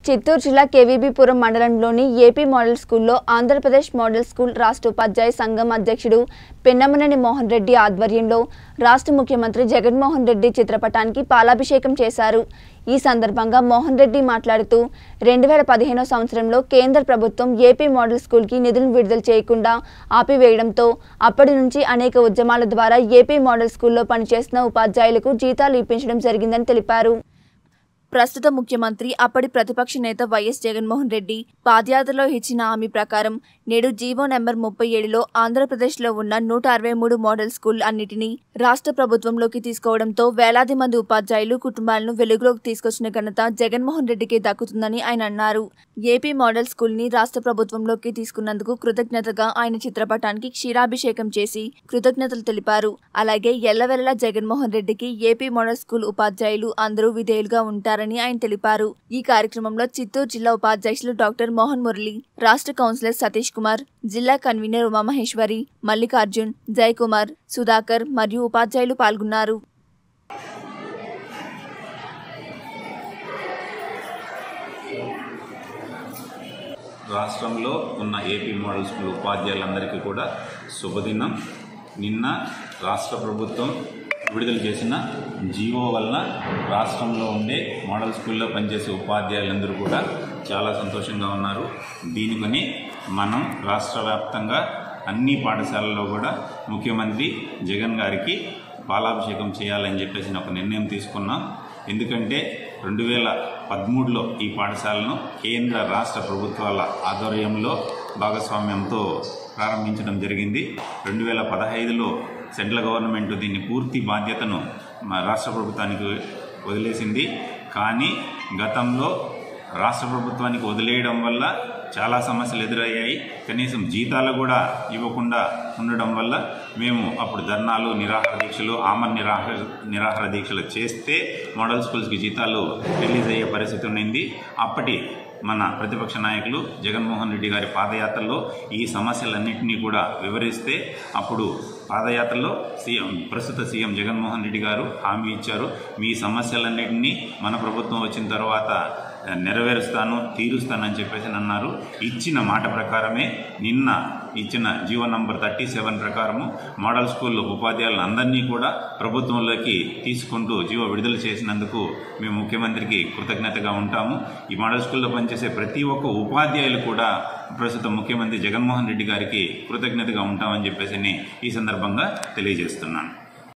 చిత్తూరు జిల్లా కేవీబీపురం మండలంలోని AP model స్కూల్లో ఆంధ్రప్రదేశ్ మోడల్ స్కూల్ రాష్ట్ర ఉపాధ్యాయ సంఘం అధ్యక్షుడు పెన్నమనేని మోహన్ రెడ్డి ఆధ్వర్యంలో రాష్ట్ర ముఖ్యమంత్రి జగన్మోహన్ రెడ్డి చిత్రపటానికి పాలాభిషేకం చేశారు ఈ సందర్భంగా మోహన్ రెడ్డి మాట్లాడుతూ రెండు వేల పదిహేనో సంవత్సరంలో కేంద్ర ప్రభుత్వం ఏపీ మోడల్ స్కూల్కి నిధులు విడుదల చేయకుండా ఆపివేయడంతో అప్పటి నుంచి అనేక ఉద్యమాల ద్వారా ఏపీ మోడల్ స్కూల్లో పనిచేస్తున్న ఉపాధ్యాయులకు జీతాలు ఇప్పించడం జరిగిందని తెలిపారు ప్రస్తుత ముఖ్యమంత్రి అప్పటి ప్రతిపక్ష నేత వైఎస్ జగన్మోహన్ రెడ్డి పాదయాత్రలో ఇచ్చిన హామీ ప్రకారం నేడు జీవో నెంబర్ ముప్పై ఏడులో ఆంధ్రప్రదేశ్లో ఉన్న నూట అరవై మూడు మోడల్ స్కూల్ అన్నిటినీ రాష్ట్ర ప్రభుత్వంలోకి తీసుకోవడంతో వేలాది మంది ఉపాధ్యాయులు కుటుంబాలను వెలుగులోకి తీసుకొచ్చిన ఘనత జగన్మోహన్ రెడ్డికి దక్కుతుందని ఆయన అన్నారు ఏపీ మోడల్ స్కూల్ ని రాష్ట్ర ప్రభుత్వంలోకి తీసుకున్నందుకు కృతజ్ఞతగా ఆయన చిత్రపటానికి క్షీరాభిషేకం చేసి కృతజ్ఞతలు తెలిపారు అలాగే ఎల్లవెల్లలా జగన్మోహన్ రెడ్డికి ఏపీ మోడల్ స్కూల్ ఉపాధ్యాయులు అందరూ విధేయులుగా ఉంటారని ఆయన తెలిపారు ఈ కార్యక్రమంలో చిత్తూరు జిల్లా ఉపాధ్యక్షులు డాక్టర్ మోహన్ మురళి రాష్ట్ర కౌన్సిలర్ సతీష్ కుమార్ జిల్లా కన్వీనర్ ఉమామహేశ్వరి మల్లికార్జున్ జయకుమార్ సుధాకర్ మరియు ఉపాధ్యాయులు పాల్గొన్నారు రాష్ట్రంలో ఉన్న ఏపీ మోడల్ స్కూల్ ఉపాధ్యాయులందరికీ కూడా శుభదినం నిన్న రాష్ట్ర ప్రభుత్వం విడుదల చేసిన జీవో వలన రాష్ట్రంలో ఉండే మోడల్ స్కూల్లో పనిచేసే ఉపాధ్యాయులందరూ కూడా చాలా సంతోషంగా ఉన్నారు దీనికొని మనం రాష్ట్ర వ్యాప్తంగా అన్ని పాఠశాలల్లో కూడా ముఖ్యమంత్రి జగన్ గారికి పాలాభిషేకం చేయాలని చెప్పేసి ఒక నిర్ణయం తీసుకున్నాం ఎందుకంటే రెండు వేల పదమూడులో ఈ పాఠశాలను కేంద్ర రాష్ట్ర ప్రభుత్వాల ఆధ్వర్యంలో భాగస్వామ్యంతో ప్రారంభించడం జరిగింది రెండు వేల పదహైదులో సెంట్రల్ గవర్నమెంట్ దీన్ని పూర్తి బాధ్యతను మా రాష్ట్ర ప్రభుత్వానికి వదిలేసింది కానీ గతంలో రాష్ట్ర ప్రభుత్వానికి వదిలేయడం వల్ల చాలా సమస్యలు ఎదురయ్యాయి కనీసం జీతాలు కూడా ఇవ్వకుండా ఉండడం వల్ల మేము అప్పుడు ధర్నాలు నిరాహార దీక్షలు ఆమరణ నిరాహార నిరాహార దీక్షలు చేస్తే మోడల్ స్కూల్స్కి జీతాలు రిలీజ్ అయ్యే పరిస్థితి ఉండింది అప్పటి మన ప్రతిపక్ష నాయకులు జగన్మోహన్ రెడ్డి గారి పాదయాత్రలో ఈ సమస్యలన్నింటినీ కూడా వివరిస్తే అప్పుడు పాదయాత్రలో సీఎం ప్రస్తుత సీఎం జగన్మోహన్ రెడ్డి గారు హామీ ఇచ్చారు మీ సమస్యలన్నింటినీ మన ప్రభుత్వం వచ్చిన తర్వాత నెరవేరుస్తాను తీరుస్తానని చెప్పేసి అన్నారు ఇచ్చిన మాట ప్రకారమే నిన్న ఇచ్చిన జీవో నంబర్ థర్టీ సెవెన్ ప్రకారము మోడల్ స్కూల్ ఉపాధ్యాయులను అందరినీ కూడా ప్రభుత్వంలోకి తీసుకుంటూ జీవో విడుదల చేసినందుకు మేము ముఖ్యమంత్రికి కృతజ్ఞతగా ఉంటాము ఈ మోడల్ స్కూల్లో పనిచేసే ప్రతి ఒక్క ఉపాధ్యాయులు కూడా ప్రస్తుతం ముఖ్యమంత్రి జగన్మోహన్ రెడ్డి గారికి కృతజ్ఞతగా ఉంటామని చెప్పేసి ఈ సందర్భంగా తెలియజేస్తున్నాను